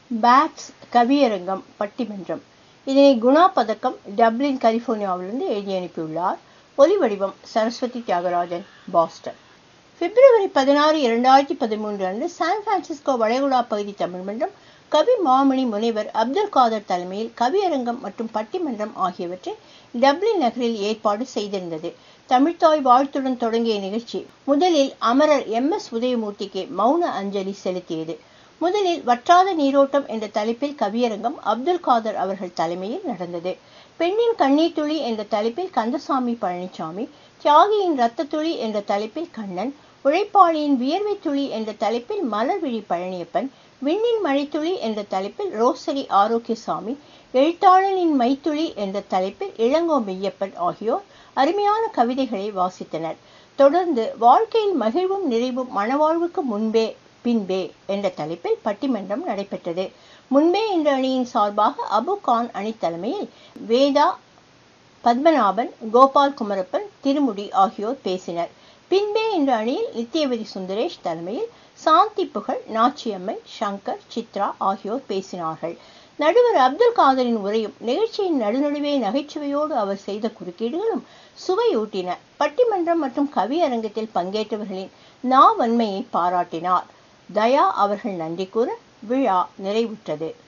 bats கவியரங்கம் பட்டிமன்றம் இதனை குணா பதக்கம் டப்ளின் கலிபோர்னியாவிலிருந்து எழுதி அனுப்பியுள்ளார் ஒலி வடிவம் சரஸ்வதி தியாகராஜன் பாஸ்டன் பிப்ரவரி பதினாறு இரண்டாயிரத்தி பதிமூன்று அன்று சான் பிரான்சிஸ்கோ வளைகுடா பகுதி தமிழ் மன்றம் கவி மாமணி முனைவர் அப்துல் காதர் தலைமையில் கவியரங்கம் மற்றும் பட்டிமன்றம் ஆகியவற்றை டப்ளின் நகரில் ஏற்பாடு செய்திருந்தது தமிழ்த்தாய் வாழ்த்துடன் தொடங்கிய நிகழ்ச்சி முதலில் அமரர் எம் எஸ் உதயமூர்த்திக்கு மௌன அஞ்சலி செலுத்தியது முதலில் வற்றாத நீரோட்டம் என்ற தலைப்பில் கவியரங்கம் அப்துல் காதர் அவர்கள் தலைமையில் நடந்தது பெண்ணின் கண்ணீர் துளி என்ற தலைப்பில் கந்தசாமி பழனிசாமி தியாகியின் இரத்த துளி என்ற தலைப்பில் கண்ணன் உழைப்பாளியின் வியர்வை துளி என்ற தலைப்பில் மலர்விழி பழனியப்பன் விண்ணின் மழைத்துளி என்ற தலைப்பில் ரோசரி ஆரோக்கியசாமி எழுத்தாளனின் மைத்துளி என்ற தலைப்பில் இளங்கோ மெய்யப்பன் ஆகியோர் அருமையான கவிதைகளை வாசித்தனர் தொடர்ந்து வாழ்க்கையில் மகிழ்வும் நிறைவும் மனவாழ்வுக்கு முன்பே பின்பே என்ற தலைப்பில் பட்டிமன்றம் நடைபெற்றது முன்பே என்ற அணியின் சார்பாக அபு கான் அணி தலைமையில் வேதா பத்மநாபன் கோபால் குமரப்பன் திருமுடி ஆகியோர் பேசினர் பின்பே என்ற அணியில் நித்யவதி சுந்தரேஷ் தலைமையில் சாந்தி புகழ் நாச்சியம்மை சங்கர் சித்ரா ஆகியோர் பேசினார்கள் நடுவர் அப்துல் காதரின் உரையும் நிகழ்ச்சியின் நடுநடுவே நகைச்சுவையோடு அவர் செய்த குறுக்கீடுகளும் சுவையூட்டின பட்டிமன்றம் மற்றும் கவியரங்கத்தில் பங்கேற்றவர்களின் நாவன்மையை பாராட்டினார் தயா அவர்கள் நன்றி கூற விழா நிறைவுற்றது